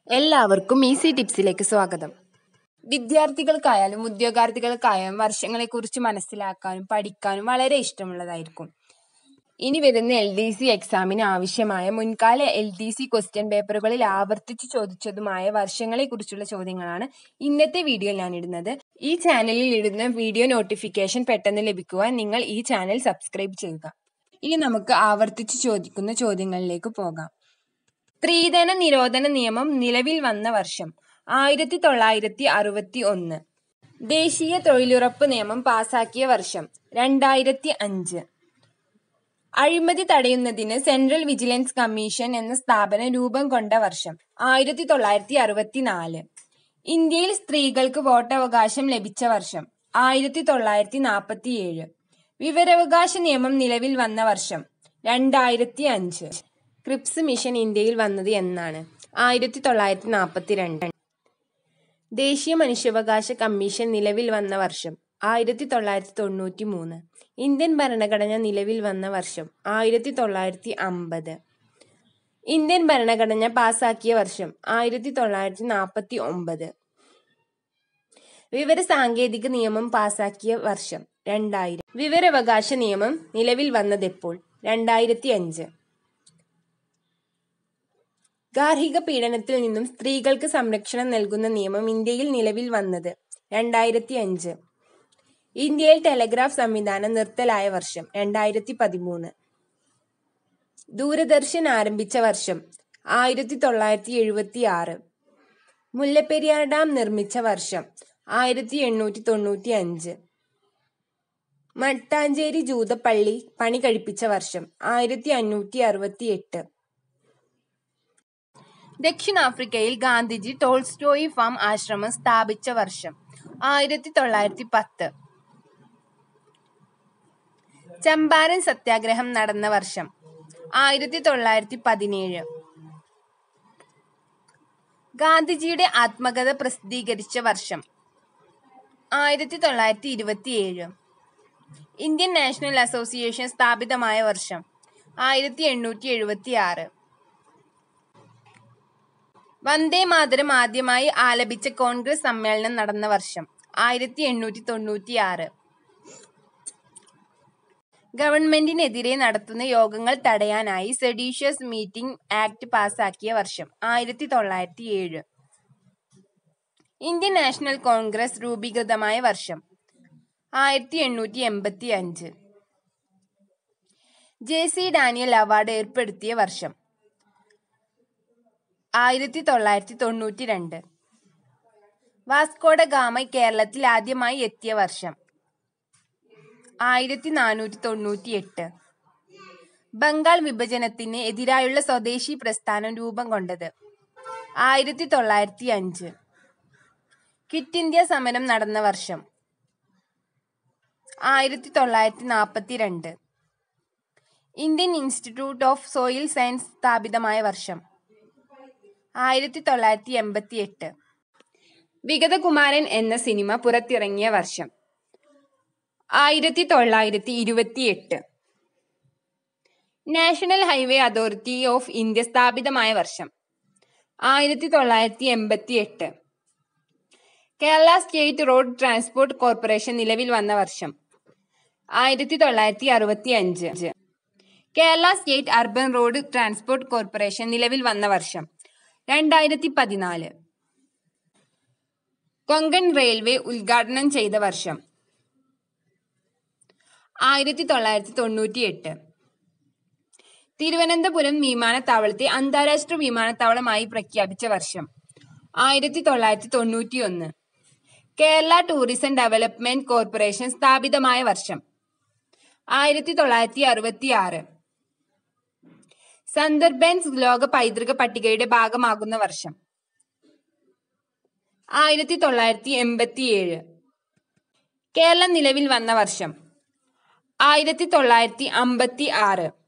എല്ലാവർക്കും ഈസി ടിപ്സിലേക്ക് സ്വാഗതം വിദ്യാർത്ഥികൾക്കായാലും ഉദ്യോഗാർത്ഥികൾക്കായാലും വർഷങ്ങളെക്കുറിച്ച് മനസ്സിലാക്കാനും പഠിക്കാനും വളരെ ഇഷ്ടമുള്ളതായിരിക്കും ഇനി വരുന്ന എൽ ഡി സി എക്സാമിന് ആവശ്യമായ മുൻകാല എൽ ഡി സി ക്വസ്റ്റ്യൻ പേപ്പറുകളിൽ ആവർത്തിച്ച് ചോദിച്ചതുമായ വർഷങ്ങളെക്കുറിച്ചുള്ള ചോദ്യങ്ങളാണ് ഇന്നത്തെ വീഡിയോയിൽ ഞാൻ ഇടുന്നത് ഈ ചാനലിൽ ഇടുന്ന വീഡിയോ നോട്ടിഫിക്കേഷൻ പെട്ടെന്ന് ലഭിക്കുവാൻ നിങ്ങൾ ഈ ചാനൽ സബ്സ്ക്രൈബ് ചെയ്യുക ഇനി നമുക്ക് ആവർത്തിച്ച് ചോദിക്കുന്ന ചോദ്യങ്ങളിലേക്ക് പോകാം സ്ത്രീധന നിരോധന നിയമം നിലവിൽ വന്ന വർഷം ആയിരത്തി തൊള്ളായിരത്തി അറുപത്തി ഒന്ന് ദേശീയ തൊഴിലുറപ്പ് നിയമം പാസാക്കിയ വർഷം രണ്ടായിരത്തി അഞ്ച് അഴിമതി തടയുന്നതിന് സെൻട്രൽ വിജിലൻസ് കമ്മീഷൻ എന്ന സ്ഥാപനം രൂപം കൊണ്ട വർഷം ആയിരത്തി തൊള്ളായിരത്തി അറുപത്തിനാല് ഇന്ത്യയിൽ സ്ത്രീകൾക്ക് വോട്ടവകാശം ലഭിച്ച വർഷം ആയിരത്തി തൊള്ളായിരത്തി നാൽപ്പത്തിയേഴ് വിവരാവകാശ നിയമം നിലവിൽ വന്ന വർഷം രണ്ടായിരത്തി അഞ്ച് ക്രിപ്സ് മിഷൻ ഇന്ത്യയിൽ വന്നത് എന്നാണ് ആയിരത്തി തൊള്ളായിരത്തി നാൽപ്പത്തി രണ്ട് ദേശീയ മനുഷ്യാവകാശ കമ്മീഷൻ നിലവിൽ വന്ന വർഷം ആയിരത്തി തൊള്ളായിരത്തി തൊണ്ണൂറ്റി മൂന്ന് ഇന്ത്യൻ ഭരണഘടന നിലവിൽ വന്ന വർഷം ആയിരത്തി തൊള്ളായിരത്തി അമ്പത് ഇന്ത്യൻ ഭരണഘടന പാസാക്കിയ വർഷം ആയിരത്തി തൊള്ളായിരത്തി നാൽപ്പത്തി ഒമ്പത് വിവര സാങ്കേതിക നിയമം പാസാക്കിയ വർഷം രണ്ടായിരം വിവരാവകാശ നിയമം നിലവിൽ വന്നതെപ്പോൾ രണ്ടായിരത്തി അഞ്ച് ഗാർഹിക പീഡനത്തിൽ നിന്നും സ്ത്രീകൾക്ക് സംരക്ഷണം നൽകുന്ന നിയമം ഇന്ത്യയിൽ നിലവിൽ വന്നത് രണ്ടായിരത്തി അഞ്ച് ഇന്ത്യയിൽ ടെലഗ്രാഫ് സംവിധാനം നിർത്തലായ വർഷം രണ്ടായിരത്തി പതിമൂന്ന് ദൂരദർശൻ ആരംഭിച്ച വർഷം ആയിരത്തി തൊള്ളായിരത്തി എഴുപത്തി ആറ് മുല്ലപ്പെരിയാർ ഡാം നിർമ്മിച്ച വർഷം ആയിരത്തി എണ്ണൂറ്റി തൊണ്ണൂറ്റി അഞ്ച് മട്ടാഞ്ചേരി ജൂതപ്പള്ളി പണി കഴിപ്പിച്ച വർഷം ആയിരത്തി അഞ്ഞൂറ്റി അറുപത്തി എട്ട് ദക്ഷിണാഫ്രിക്കയിൽ ഗാന്ധിജി ടോൾസ്റ്റോയി ഫാം ആശ്രമം സ്ഥാപിച്ച വർഷം ആയിരത്തി തൊള്ളായിരത്തി പത്ത് ചമ്പാരൻ സത്യാഗ്രഹം നടന്ന വർഷം ആയിരത്തി തൊള്ളായിരത്തി പതിനേഴ് ഗാന്ധിജിയുടെ ആത്മകഥ പ്രസിദ്ധീകരിച്ച വർഷം ആയിരത്തി തൊള്ളായിരത്തി ഇരുപത്തിയേഴ് ഇന്ത്യൻ നാഷണൽ അസോസിയേഷൻ സ്ഥാപിതമായ വർഷം ആയിരത്തി എണ്ണൂറ്റി എഴുപത്തി ആറ് വന്ദേ മാതരം ആദ്യമായി ആലപിച്ച കോൺഗ്രസ് സമ്മേളനം നടന്ന വർഷം ആയിരത്തി എണ്ണൂറ്റി തൊണ്ണൂറ്റി ആറ് ഗവൺമെന്റിനെതിരെ നടത്തുന്ന യോഗങ്ങൾ തടയാനായി സെഡീഷ്യസ് മീറ്റിംഗ് ആക്ട് പാസാക്കിയ വർഷം ആയിരത്തി തൊള്ളായിരത്തി ഏഴ് ഇന്ത്യൻ നാഷണൽ കോൺഗ്രസ് രൂപീകൃതമായ വർഷം ആയിരത്തി എണ്ണൂറ്റി എൺപത്തി അഞ്ച് ജെ സി ഡാനിയൽ അവാർഡ് ഏർപ്പെടുത്തിയ വർഷം ആയിരത്തി തൊള്ളായിരത്തി തൊണ്ണൂറ്റി രണ്ട് വാസ്കോഡ ഗാമ കേരളത്തിൽ ആദ്യമായി എത്തിയ വർഷം ആയിരത്തി നാനൂറ്റി തൊണ്ണൂറ്റി എട്ട് ബംഗാൾ വിഭജനത്തിന് എതിരായുള്ള സ്വദേശി പ്രസ്ഥാനം രൂപം കൊണ്ടത് ആയിരത്തി തൊള്ളായിരത്തി അഞ്ച് ക്വിറ്റ് ഇന്ത്യ സമരം നടന്ന വർഷം ആയിരത്തി തൊള്ളായിരത്തി നാൽപ്പത്തി രണ്ട് Indian Institute of soil science സ്ഥാപിതമായ വർഷം ആയിരത്തി തൊള്ളായിരത്തി എൺപത്തി എട്ട് വിഗതകുമാരൻ എന്ന സിനിമ പുറത്തിറങ്ങിയ വർഷം ആയിരത്തി തൊള്ളായിരത്തി ഇരുപത്തി എട്ട് National Highway Authority of India സ്ഥാപിതമായ വർഷം ആയിരത്തി തൊള്ളായിരത്തി എൺപത്തി എട്ട് Kerala state road transport corporation നിലവിൽ വന്ന വർഷം ആയിരത്തി തൊള്ളായിരത്തി അറുപത്തി അഞ്ച് Kerala state urban road transport corporation നിലവിൽ വന്ന വർഷം രണ്ടായിരത്തി പതിനാല് കൊങ്കൺ റെയിൽവേ ഉദ്ഘാടനം ചെയ്ത വർഷം ആയിരത്തി തൊള്ളായിരത്തി തൊണ്ണൂറ്റി എട്ട് തിരുവനന്തപുരം വിമാനത്താവളത്തെ അന്താരാഷ്ട്ര വിമാനത്താവളമായി പ്രഖ്യാപിച്ച വർഷം ആയിരത്തി തൊള്ളായിരത്തി തൊണ്ണൂറ്റി ഒന്ന് കേരള ടൂറിസം ഡെവലപ്മെന്റ് കോർപ്പറേഷൻ സ്ഥാപിതമായ വർഷം ആയിരത്തി തൊള്ളായിരത്തി അറുപത്തി ആറ് സന്ദർബൻസ് ലോക പൈതൃക പട്ടികയുടെ ഭാഗമാകുന്ന വർഷം ആയിരത്തി തൊള്ളായിരത്തി എൺപത്തി ഏഴ് കേരളം നിലവിൽ വന്ന വർഷം ആയിരത്തി തൊള്ളായിരത്തി അമ്പത്തി ആറ്